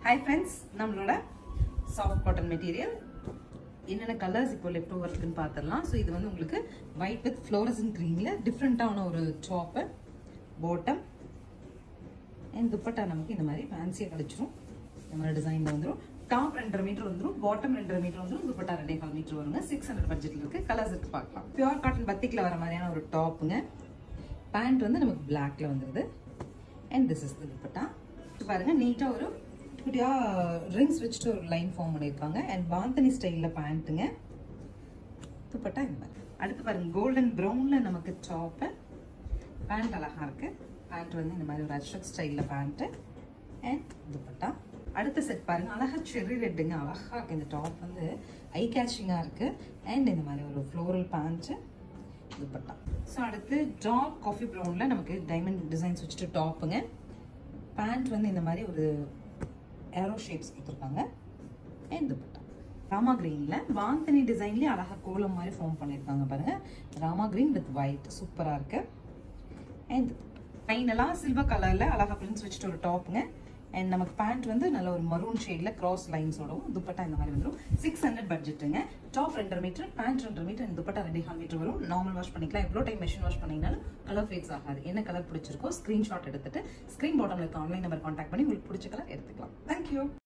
hi friends நம்மளோட soft cotton material என்னென்ன colours இப்போ லெஃப்ட் ஓவர் இருக்குன்னு பார்த்துடலாம் ஸோ இது வந்து உங்களுக்கு ஒயிட் வித் ஃப்ளோரசன் க்ரீனில் டிஃப்ரெண்ட்டான ஒரு டாப்பு பாட்டம் அண்ட் துப்பட்டா நமக்கு இந்த மாதிரி ஃபேன்சியாக கிடச்சிரும் இந்த மாதிரி டிசைனில் வந்துடும் டாப் ரெண்டரை மீட்டர் வந்துடும் பாட்டம் ரெண்டரை மீட்டர் வந்துடும் துப்பட்டா ரெண்டே கால் மீட்டர் வருங்க சிக்ஸ் ஹண்ட்ரட் பட்ஜெட்டில் இருக்குது கலர்ஸ் இருக்கு பார்க்கலாம் பியூர் காட்டன் பத்திக்கில் வர மாதிரியான ஒரு டாப்புங்க பேண்ட் வந்து நமக்கு பிளாக்ல வந்துடுது and this is the dupatta இது பாருங்க நீட்டாக ஒரு குட்டியா ரிங்ஸ் வச்சுட்டு ஒரு லைன் ஃபார்ம் பண்ணியிருக்காங்க அண்ட் பாந்தனி ஸ்டைலில் பேண்ட்டுங்க துப்பட்டா இந்த மாதிரி அடுத்து பாருங்க கோல்டன் ப்ரௌனில் நமக்கு டாப்பு பேண்ட் அழகாக இருக்கு பேண்ட் வந்து இந்த மாதிரி ஒரு அஷ்ரக் ஸ்டைலில் பேண்ட்டு அண்ட் துப்பட்டா அடுத்த செட் பாருங்க அழகா செர்ரி ரெட்டுங்க அழகா இருக்கு இந்த டாப் வந்து ஐ கேச்சிங்காக இருக்கு அண்ட் இந்த மாதிரி ஒரு ஃப்ளோரல் பேண்ட்டு துப்பட்டா ஸோ அடுத்து டார்க் காஃபி ப்ரௌனில் நமக்கு டைமண்ட் டிசைன்ஸ் வச்சுட்டு டாப்புங்க பேண்ட் வந்து இந்த மாதிரி ஒரு ஏரோ ஷேப்ஸ் கொடுத்துருக்காங்க அண்ட் துப்பட்டா ராமா கிரீனில் வாந்தனி டிசைன்லேயே அழகாக கோலம் மாதிரி ஃபார்ம் பண்ணியிருக்காங்க பாருங்க ராமா கிரீன் வித் ஒயிட் சூப்பராக இருக்கு அண்ட் ஃபைனலாக சில்வர் கலரில் அழகாக பிரிண்ட்ஸ் வச்சுட்டு ஒரு டாப்புங்க அண்ட் நமக்கு பேண்ட் வந்து நல்ல ஒரு மரூன் ஷேடில் கிராஸ் லைன்ஸோடவும் துப்பட்டா இந்த மாதிரி வந்துடும் சிக்ஸ் ஹண்ட்ரட் பட்ஜெட்டுங்க டாப் ரெண்டரை மீட்டர் பேண்ட் ரெண்டரை மீட்டர் இந்த துப்பட்டா ரெண்டு கால் மீட்டர் வரும் நார்மல் வாஷ் பண்ணிக்கலாம் எவ்வளோ டைம் மெஷின் வாஷ் பண்ணிங்கனாலும் கலர் ஃபேட்ஸ் ஆகாது என்ன கலர் பிடிச்சிருக்கோ ஸ்க்ரீன்ஷாட் எடுத்துட்டு ஸ்க்ரீன் பாட்டமில் இருக்க ஆன்லைன் நம்பர் கான்டாக்ட் பண்ணி உங்களுக்கு பிடிச்ச கலர் எடுத்துக்கலாம் தேங்க்யூ